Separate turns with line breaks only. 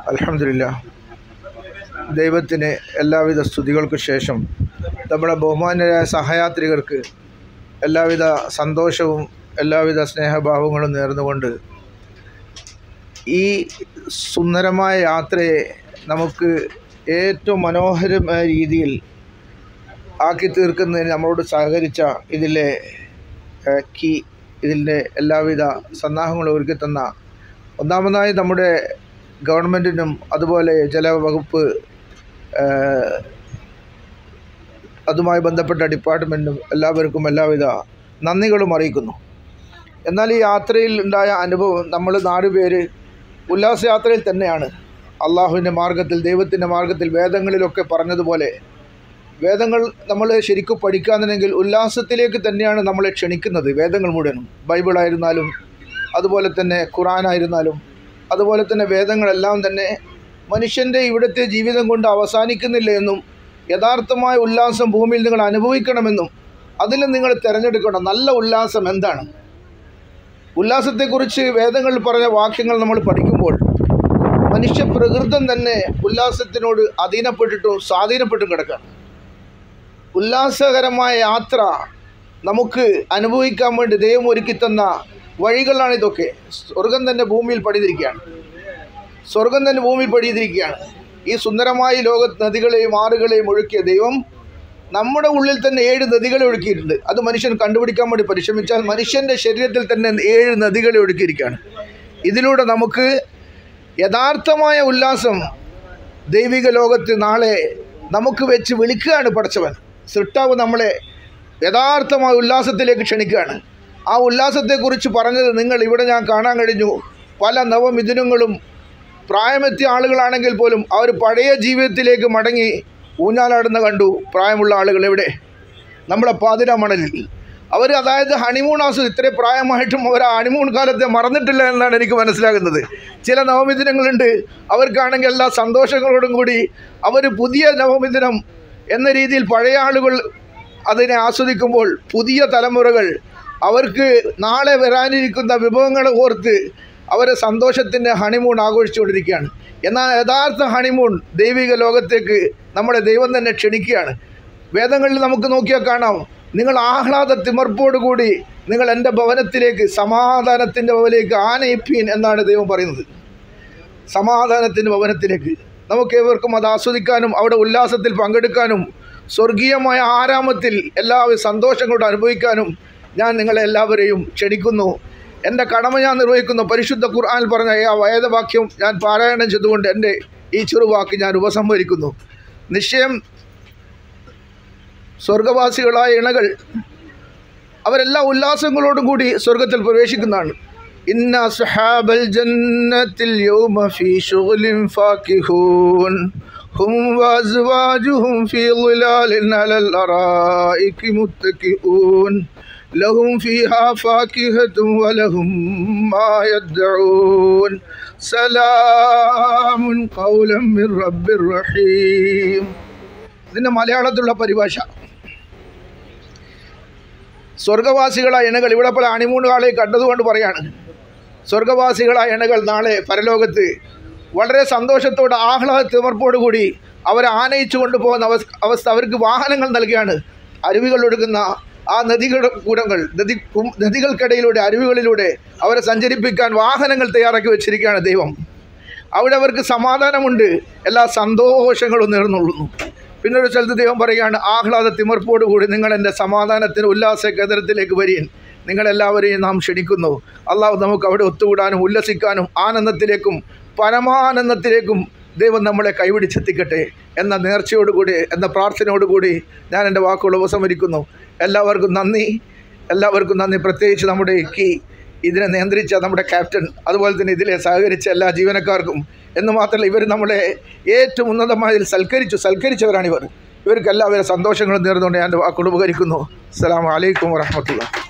അലഹമില്ല ദൈവത്തിന് എല്ലാവിധ സ്തുതികൾക്ക് ശേഷം നമ്മുടെ ബഹുമാന്യരായ സഹയാത്രികർക്ക് എല്ലാവിധ സന്തോഷവും എല്ലാവിധ സ്നേഹഭാവങ്ങളും നേർന്നുകൊണ്ട് ഈ സുന്ദരമായ യാത്രയെ നമുക്ക് ഏറ്റവും മനോഹരമായ രീതിയിൽ ആക്കി തീർക്കുന്നതിന് നമ്മളോട് സഹകരിച്ച ഇതിലെ ഏഹ്, കീ ഇതിൻ്റെ എല്ലാവിധ സന്നാഹങ്ങളും ഒരുക്കി തന്ന ഒന്നാമതായി നമ്മുടെ ഗവൺമെൻറ്റിനും അതുപോലെ ജലവകുപ്പ് ഏഹ്, അതുമായി ബന്ധപ്പെട്ട ഡിപ്പാർട്ട്മെൻറ്റിനും എല്ലാവർക്കും എല്ലാവിധ നന്ദികളും അറിയിക്കുന്നു എന്നാൽ ഈ യാത്രയിൽ ഉണ്ടായ അനുഭവം നമ്മൾ നാലുപേര് ഉല്ലാസയാത്രയിൽ തന്നെയാണ് അള്ളാഹുവിൻ്റെ മാർഗത്തിൽ ദൈവത്തിൻ്റെ മാർഗത്തിൽ വേദങ്ങളിലൊക്കെ പറഞ്ഞതുപോലെ വേദങ്ങൾ നമ്മൾ ശരിക്കും പഠിക്കാന്നുണ്ടെങ്കിൽ ഉല്ലാസത്തിലേക്ക് തന്നെയാണ് നമ്മളെ ക്ഷണിക്കുന്നത് വേദങ്ങൾ മുഴുവനും ബൈബിളായിരുന്നാലും അതുപോലെ തന്നെ ഖുറാനായിരുന്നാലും അതുപോലെ തന്നെ വേദങ്ങളെല്ലാം തന്നെ മനുഷ്യൻ്റെ ഇവിടുത്തെ ജീവിതം കൊണ്ട് അവസാനിക്കുന്നില്ല എന്നും യഥാർത്ഥമായ ഉല്ലാസം ഭൂമിയിൽ നിങ്ങൾ അനുഭവിക്കണമെന്നും അതിൽ നിങ്ങൾ തിരഞ്ഞെടുക്കണം നല്ല ഉല്ലാസം എന്താണ് ഉല്ലാസത്തെക്കുറിച്ച് വേദങ്ങളിൽ പറഞ്ഞ വാക്യങ്ങൾ നമ്മൾ പഠിക്കുമ്പോൾ മനുഷ്യ പ്രകൃതം തന്നെ ഉല്ലാസത്തിനോട് അധീനപ്പെട്ടിട്ടും സ്വാധീനപ്പെട്ടും കിടക്കുകയാണ് ഉല്ലാസകരമായ യാത്ര നമുക്ക് അനുഭവിക്കാൻ വേണ്ടി ദൈവം ഒരുക്കി തന്ന വഴികളാണ് ഇതൊക്കെ സ്വർഗം തന്നെ ഭൂമിയിൽ പണിതിരിക്കുകയാണ് സ്വർഗം തന്നെ ഭൂമിയിൽ പണിതിരിക്കുകയാണ് ഈ സുന്ദരമായ ലോകത്ത് നദികളെയും ആറുകളെയും ഒഴുക്കിയ ദൈവം നമ്മുടെ ഉള്ളിൽ തന്നെ ഏഴ് നദികളെ ഒഴുക്കിയിട്ടുണ്ട് അത് മനുഷ്യൻ കണ്ടുപിടിക്കാൻ വേണ്ടി പരിശ്രമിച്ചാൽ മനുഷ്യൻ്റെ ശരീരത്തിൽ തന്നെ ഏഴ് നദികളെ ഒഴുക്കിയിരിക്കുകയാണ് ഇതിലൂടെ നമുക്ക് യഥാർത്ഥമായ ഉല്ലാസം ദൈവിക ലോകത്ത് നാളെ നമുക്ക് വെച്ച് വിളിക്കുകയാണ് പഠിച്ചവൻ സൃഷ്ടാവ് നമ്മളെ യഥാർത്ഥമായ ഉല്ലാസത്തിലേക്ക് ക്ഷണിക്കുകയാണ് ആ ഉല്ലാസത്തെക്കുറിച്ച് പറഞ്ഞത് നിങ്ങൾ ഇവിടെ ഞാൻ കാണാൻ കഴിഞ്ഞു പല നവമിഥുനങ്ങളും പ്രായമെത്തിയ ആളുകളാണെങ്കിൽ പോലും അവർ പഴയ ജീവിതത്തിലേക്ക് മടങ്ങി ഊഞ്ഞാലാടുന്ന കണ്ടു പ്രായമുള്ള ആളുകൾ എവിടെ നമ്മുടെ പാതിര മണലിൽ അവർ അതായത് ഹണിമൂൺ ഹൗസ് ഇത്രയും പ്രായമായിട്ടും അവർ ആ ഹണിമൂൺ കാലത്തെ മറന്നിട്ടില്ല എന്നാണ് എനിക്ക് മനസ്സിലാകുന്നത് ചില നവമിഥുനങ്ങളുണ്ട് അവർക്കാണെങ്കിൽ എല്ലാ സന്തോഷങ്ങളോടും കൂടി അവർ പുതിയ നവമിഥുനം എന്ന രീതിയിൽ പഴയ ആളുകൾ അതിനെ ആസ്വദിക്കുമ്പോൾ പുതിയ തലമുറകൾ അവർക്ക് നാളെ വരാനിരിക്കുന്ന വിഭവങ്ങളെ ഓർത്ത് അവരെ സന്തോഷത്തിൻ്റെ ഹണിമൂൺ ആഘോഷിച്ചുകൊണ്ടിരിക്കുകയാണ് എന്നാൽ യഥാർത്ഥ ഹണിമൂൺ ദൈവിക ലോകത്തേക്ക് നമ്മളെ ദൈവം തന്നെ ക്ഷണിക്കുകയാണ് വേദങ്ങളിൽ നമുക്ക് നോക്കിയാൽ കാണാം നിങ്ങൾ ആഹ്ലാദ തിമർപ്പോടുകൂടി നിങ്ങൾ എൻ്റെ ഭവനത്തിലേക്ക് സമാധാനത്തിൻ്റെ ഭവനിലേക്ക് ആനയിപ്പീൻ എന്നാണ് ദൈവം പറയുന്നത് സമാധാനത്തിൻ്റെ ഭവനത്തിലേക്ക് നമുക്ക് ഏവർക്കും അത് ആസ്വദിക്കാനും അവിടെ ഉല്ലാസത്തിൽ പങ്കെടുക്കാനും സ്വർഗീയമായ ആരാമത്തിൽ എല്ലാവരും സന്തോഷങ്ങളോട് അനുഭവിക്കാനും ഞാൻ നിങ്ങളെ എല്ലാവരെയും ക്ഷണിക്കുന്നു എൻ്റെ കടമ ഞാൻ നിർവഹിക്കുന്നു പരിശുദ്ധ ഖുർആനിൽ പറഞ്ഞ ആ വേദവാക്യം ഞാൻ പാരായണം ചെയ്തുകൊണ്ട് എൻ്റെ ഈ ചെറുവാക്ക് ഞാൻ ഉപസംഹരിക്കുന്നു നിശ്ചയം സ്വർഗവാസികളായ ഇണകൾ അവരെല്ലാ ഉല്ലാസങ്ങളോടും കൂടി സ്വർഗത്തിൽ പ്രവേശിക്കുന്നതാണ് ഇന്ന സുഹാബൽ ജന്നത്തിൽ യൗമ ഫീ ശുഗ്ലിൻ ഫാക്കിഹൂൻ ഹും വഅസ്വാജുഹും ഫീ ളിലാലിൻ അലൽ അറായികി മുത്തക്കിഊൻ ലഹും ഫീഹാ ഫാക്കിഹത്തും വലഹും മാ യദ്ഊൻ സലാമുൻ ഖൗലൻ മിർ റബ്ബിർ റഹീം ഇതിൻ്റെ മലയാളത്തിലുള്ള പരിഭാഷ സ്വർഗവാസികളായ ഇണകൾ ഇവിടെ പല അണിമൂണുകാളെ കണ്ടതുകൊണ്ട് പറയാണ് സ്വർഗവാസികളായ ഇണകൾ നാളെ പരലോകത്ത് വളരെ സന്തോഷത്തോടെ ആഹ്ലാദ തിമർപ്പോടുകൂടി അവരെ ആനയിച്ചു കൊണ്ടുപോകുന്ന അവസ്ഥ അവസ്ഥ അവർക്ക് വാഹനങ്ങൾ നൽകിയാണ് അരുവികൾ ഒഴുകുന്ന ആ നദികളുടെ കൂടങ്ങൾ നദി കും- നദികൾക്കിടയിലൂടെ അരുവികളിലൂടെ അവരെ സഞ്ചരിപ്പിക്കാൻ വാഹനങ്ങൾ തയ്യാറാക്കി വെച്ചിരിക്കുകയാണ് ദൈവം അവിടെ അവർക്ക് സമാധാനമുണ്ട് എല്ലാ സന്തോഷങ്ങളും നേർന്നുകൊള്ളുന്നു പിന്നെ ഒരു സ്ഥലത്ത് ദൈവം പറയുകയാണ് ആഹ്ലാദ തിമർപ്പോടുകൂടി നിങ്ങൾ എൻ്റെ സമാധാനത്തിന് ഉല്ലാസ കേന്ദ്രത്തിലേക്ക് വരീൻ നിങ്ങളെല്ലാവരെയും നാം ക്ഷണിക്കുന്നു അള്ളാഹു നമുക്ക് അവിടെ ഒത്തുകൂടാനും ഉല്ലസിക്കാനും ആനന്ദത്തിലേക്കും പരമാനന്ദത്തിലേക്കും ദൈവം നമ്മളെ കൈപിടിച്ചെത്തിക്കട്ടെ എന്ന നേർച്ചയോടുകൂടി എന്ന പ്രാർത്ഥനയോടുകൂടി ഞാൻ എൻ്റെ വാക്കുകൾ ഉപസംഹരിക്കുന്നു എല്ലാവർക്കും നന്ദി എല്ലാവർക്കും നന്ദി പ്രത്യേകിച്ച് നമ്മുടെ കീ ഇതിനെ നിയന്ത്രിച്ച നമ്മുടെ ക്യാപ്റ്റൻ അതുപോലെ തന്നെ ഇതിലെ സഹകരിച്ച എല്ലാ ജീവനക്കാർക്കും എന്ന് മാത്രമല്ല ഇവർ നമ്മളെ ഏറ്റവും ഉന്നതമായതിൽ സൽക്കരിച്ചു സൽക്കരിച്ചവരാണിവർ ഇവർക്ക് എല്ലാവരും സന്തോഷങ്ങളും നേർന്നുകൊണ്ട് ഞാൻ എൻ്റെ വാക്കുകൾ ഉപകരിക്കുന്നു അസ്സലാമു അലൈക്കും വറഹമത്തുള്ള